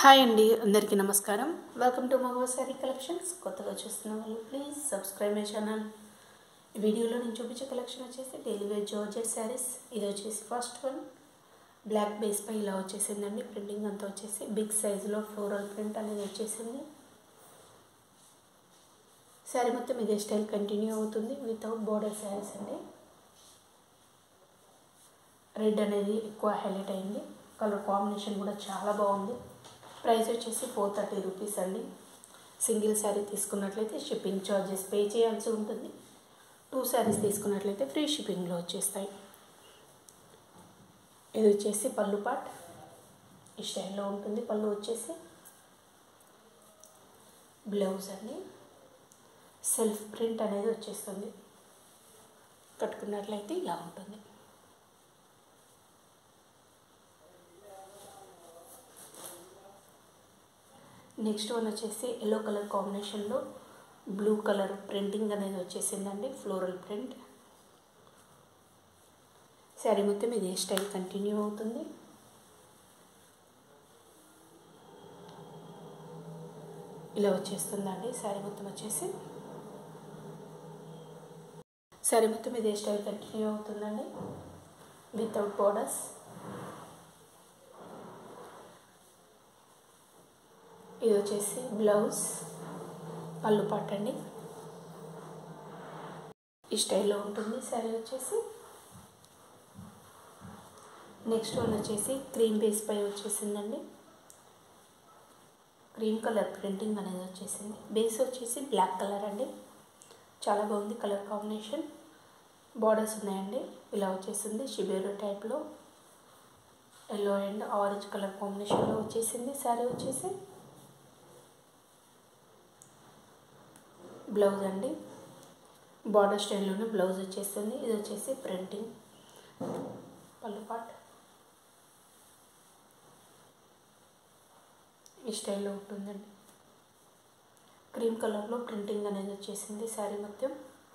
hi అండి అందరికీ నమస్కారం వెల్కమ్ టు మగవ శారీ కలెక్షన్స్ కొత్తగా చూస్తున్న వాళ్ళు ప్లీజ్ సబ్స్క్రైబ్ మై ఛానల్ ఈ వీడియోలో నేను చూపించే కలెక్షన్ వచ్చేసి డైలీ వేర్ జార్జెట్ శారీస్ ఇది వచ్చేసి ఫస్ట్ వన్ బ్లాక్ బేస్ పై ఇలా వచ్చేసిందండి ప్రింటింగ్ అంతా వచ్చేసి బిగ్ సైజులో ఫ్లోరల్ ప్రింట్ అనేది వచ్చేసింది శారీ మొత్తం ఇదే స్టైల్ కంటిన్యూ అవుతుంది వితౌట్ బార్డర్ శారీస్ అండి రెడ్ అనేది ఎక్కువ హైలైట్ అయింది కలర్ కాంబినేషన్ కూడా చాలా బాగుంది ప్రైస్ వచ్చేసి ఫోర్ థర్టీ రూపీస్ అండి సింగిల్ శారీ తీసుకున్నట్లయితే షిప్పింగ్ ఛార్జెస్ పే చేయాల్సి ఉంటుంది టూ శారీస్ తీసుకున్నట్లయితే ఫ్రీ షిప్పింగ్లో వచ్చేస్తాయి ఇది వచ్చేసి పళ్ళు పాట్ ఈ స్టైల్లో ఉంటుంది పళ్ళు వచ్చేసి బ్లౌజ్ అండి సెల్ఫ్ ప్రింట్ అనేది వచ్చేస్తుంది కట్టుకున్నట్లయితే ఇలా ఉంటుంది నెక్స్ట్ వన్ వచ్చేసి ఎల్లో కలర్ కాంబినేషన్లో బ్లూ కలర్ ప్రింటింగ్ అనేది వచ్చేసిందండి ఫ్లోరల్ ప్రింట్ శారీ మొత్తం ఇదే స్టైల్ కంటిన్యూ అవుతుంది ఇలా వచ్చేస్తుందండి శారీ మొత్తం వచ్చేసి శారీ మొత్తం ఇదే స్టైల్ కంటిన్యూ అవుతుందండి వితౌట్ బోర్డర్స్ ఇది వచ్చేసి బ్లౌజ్ పళ్ళు పట్టండి ఈ స్టైల్లో ఉంటుంది శారీ వచ్చేసి నెక్స్ట్ వన్ వచ్చేసి క్రీమ్ బేస్ పై వచ్చేసిందండి క్రీమ్ కలర్ ప్రింటింగ్ అనేది వచ్చేసింది బేస్ వచ్చేసి బ్లాక్ కలర్ అండి చాలా బాగుంది కలర్ కాంబినేషన్ బార్డర్స్ ఉన్నాయండి ఇలా వచ్చేసింది షిబేరు టైప్లో ఎల్లో అండ్ ఆరెంజ్ కలర్ కాంబినేషన్లో వచ్చేసింది శారీ వచ్చేసి బ్లౌజ్ అండి బార్డర్ స్టైల్లోనే బ్లౌజ్ వచ్చేస్తుంది ఇది వచ్చేసి ప్రింటింగ్ పళ్ళు పాట్ ఈ స్టైల్లో ఉంటుందండి క్రీమ్ కలర్లో ప్రింటింగ్ అనేది వచ్చేసింది శారీ మొత్తం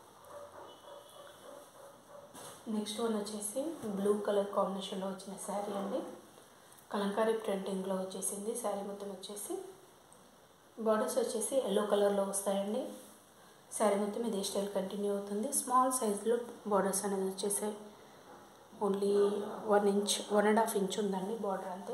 నెక్స్ట్ వన్ వచ్చేసి బ్లూ కలర్ కాంబినేషన్లో వచ్చిన శారీ అండి కలంకారీ ప్రింటింగ్లో వచ్చేసింది శారీ మొత్తం వచ్చేసి బార్డర్స్ వచ్చేసి ఎల్లో కలర్లో వస్తాయండి శారీ మొత్తం ఇదే స్టైల్ కంటిన్యూ అవుతుంది స్మాల్ సైజులో బార్డర్స్ అనేది వచ్చేసాయి only one inch one and half inch ఉందండి బార్డర్ అంతే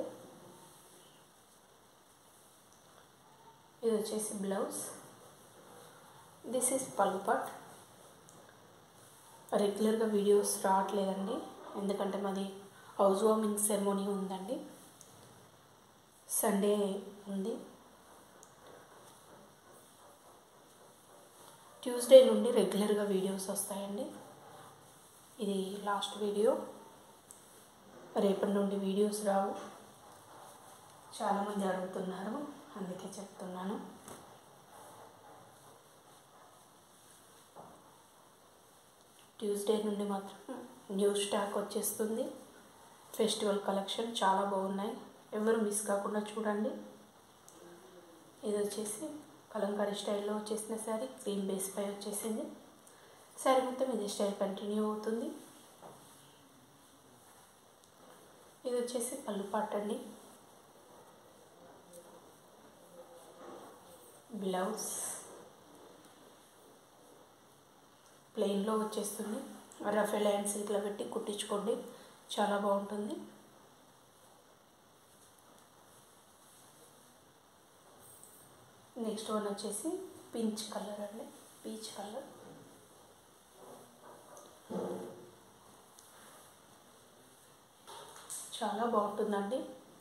ఇది వచ్చేసి బ్లౌజ్ దిస్ ఈస్ పళ్ళు పట్ రెగ్యులర్గా వీడియోస్ రావట్లేదండి ఎందుకంటే మాది హౌస్ వార్మింగ్ సెరమోనీ ఉందండి సండే ఉంది ట్యూస్డే నుండి రెగ్యులర్గా వీడియోస్ వస్తాయండి ఇది లాస్ట్ వీడియో రేపటి నుండి వీడియోస్ రావు చాలామంది అడుగుతున్నారు అందుకే చెప్తున్నాను ట్యూస్డే నుండి మాత్రం న్యూ స్టాక్ వచ్చేస్తుంది ఫెస్టివల్ కలెక్షన్ చాలా బాగున్నాయి ఎవరు మిస్ కాకుండా చూడండి ఇది వచ్చేసి కలంకారీ స్టైల్లో వచ్చేసిన శారీ క్రీమ్ బేస్ పై వచ్చేసింది శారీ మొత్తం ఇది స్టైల్ కంటిన్యూ అవుతుంది ఇది వచ్చేసి పళ్ళు పాటండి బ్లౌజ్ ప్లెయిన్లో వచ్చేస్తుంది రఫ్ లైన్స్ ఇట్లా పెట్టి కుట్టించుకోండి చాలా బాగుంటుంది నెక్స్ట్ వన్ వచ్చేసి పించ్ కలర్ అండి పీచ్ కలర్ చాలా బాగుంటుందండి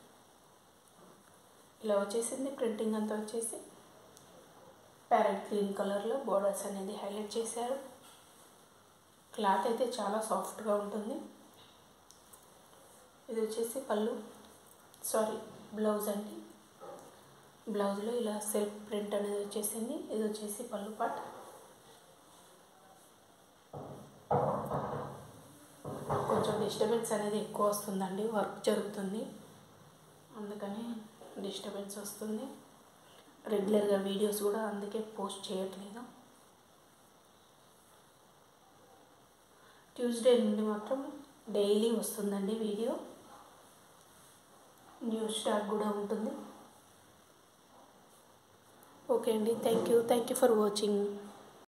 ఇలా వచ్చేసింది ప్రింటింగ్ అంతా వచ్చేసి ప్యారెట్ గ్రీన్ కలర్లో బోర్డర్స్ అనేది హైలైట్ చేశారు క్లాత్ అయితే చాలా సాఫ్ట్గా ఉంటుంది ఇది వచ్చేసి పళ్ళు సారీ బ్లౌజ్ అండి బ్లౌజ్లో ఇలా సెల్ఫ్ ప్రింట్ అనేది వచ్చేసింది ఇది వచ్చేసి పళ్ళు పాట్ కొంచెం డిస్టర్బెన్స్ అనేది ఎక్కువ వస్తుందండి వర్క్ జరుగుతుంది అందుకని డిస్టర్బెన్స్ వస్తుంది రెగ్యులర్గా వీడియోస్ కూడా అందుకే పోస్ట్ చేయట్లేదు ట్యూస్డే నుండి మాత్రం డైలీ వస్తుందండి వీడియో న్యూ స్టాక్ కూడా ఉంటుంది ఓకే అండి thank you thank you for watching